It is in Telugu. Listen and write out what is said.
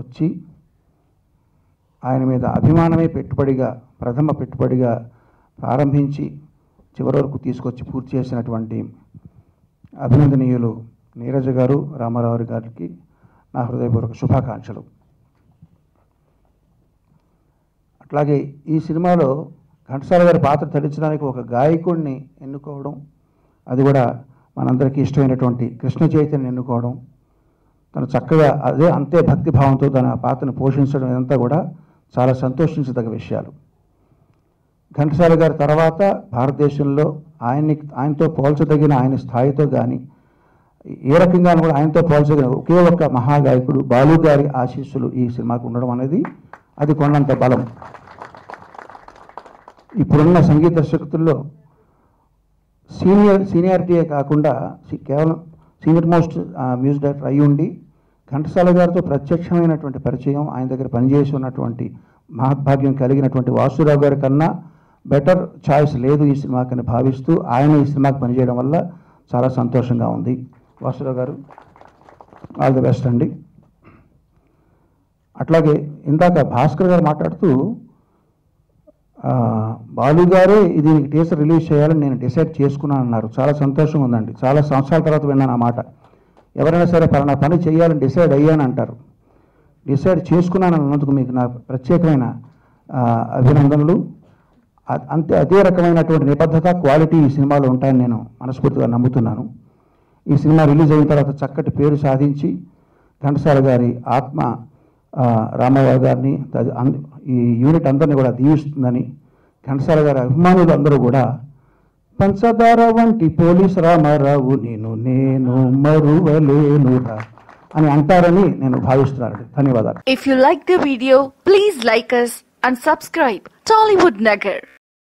వచ్చి ఆయన మీద అభిమానమే పెట్టుబడిగా ప్రథమ పెట్టుబడిగా ప్రారంభించి చివరి వరకు తీసుకొచ్చి పూర్తి చేసినటువంటి అభినందనీయులు నీరజ గారు రామారావు గారికి నా హృదయపూర్వక శుభాకాంక్షలు అట్లాగే ఈ సినిమాలో ఘంటసాల గారి పాత్ర ధరించడానికి ఒక గాయకుడిని ఎన్నుకోవడం అది కూడా మనందరికీ ఇష్టమైనటువంటి కృష్ణ చైతన్యం ఎన్నుకోవడం తను చక్కగా అదే అంతే భక్తి భావంతో తన ఆ పాత్రను పోషించడం ఇదంతా కూడా చాలా సంతోషించదగ్గ విషయాలు ఘంటసాల గారి తర్వాత భారతదేశంలో ఆయన్ని ఆయనతో పోల్చదగిన ఆయన స్థాయితో కానీ ఏ రకంగా కూడా ఆయనతో పోల్చదగిన ఒకే ఒక్క మహాగాయకుడు బాలు గారి ఆశీస్సులు ఈ సినిమాకు ఉండడం అనేది అది కొన్నంత బలం ఇప్పుడున్న సంగీత దర్శకుల్లో సీనియర్ సీనియారిటీయే కాకుండా సి- కేవలం సీనియర్ మోస్ట్ మ్యూజిక్ డైరెక్టర్ అయి ఉండి ఘంటసాల గారితో ప్రత్యక్షమైనటువంటి పరిచయం ఆయన దగ్గర పనిచేసి ఉన్నటువంటి మహద్భాగ్యం కలిగినటువంటి వాసురావు గారి కన్నా బెటర్ చాయిస్ లేదు ఈ సినిమాకని భావిస్తూ ఆయన ఈ సినిమాకి పనిచేయడం వల్ల చాలా సంతోషంగా ఉంది వాసురావు గారు ఆల్ ది బెస్ట్ అండి అట్లాగే ఇందాక భాస్కర్ గారు మాట్లాడుతూ ఆ, బాలు గారే ఇది టీజర్ రిలీజ్ చేయాలని నేను డిసైడ్ చేసుకున్నాను అన్నారు చాలా సంతోషం ఉందండి చాలా సంవత్సరాల తర్వాత విన్నాను ఆ మాట ఎవరైనా సరే పలానా పని చేయాలని డిసైడ్ అయ్యాను అంటారు డిసైడ్ చేసుకున్నాను అన్నందుకు మీకు నా ప్రత్యేకమైన ఆ, అభినందనలు అ- అంతే అదే రకమైనటువంటి నిబద్ధత క్వాలిటీ ఈ సినిమాలో ఉంటాయని నేను మనస్ఫూర్తిగా నమ్ముతున్నాను ఈ సినిమా రిలీజ్ అయిన తర్వాత చక్కటి పేరు సాధించి ఘంటసాల గారి ఆత్మ ఆ, రామయ్య గారిని తది- అంద- ఈ యూనిట్ అందరినీ కూడా దీవిస్తుందని ఘంటసాల గారి అభిమానులు అందరూ కూడా పంచదార వంటి పోలీస్ రామారావు నేను నేను మరువలేనురా అని అంటారని నేను భావిస్తున్నాను ధన్యవాదాలు If you like the video, please like us and subscribe Tollywood Nagar.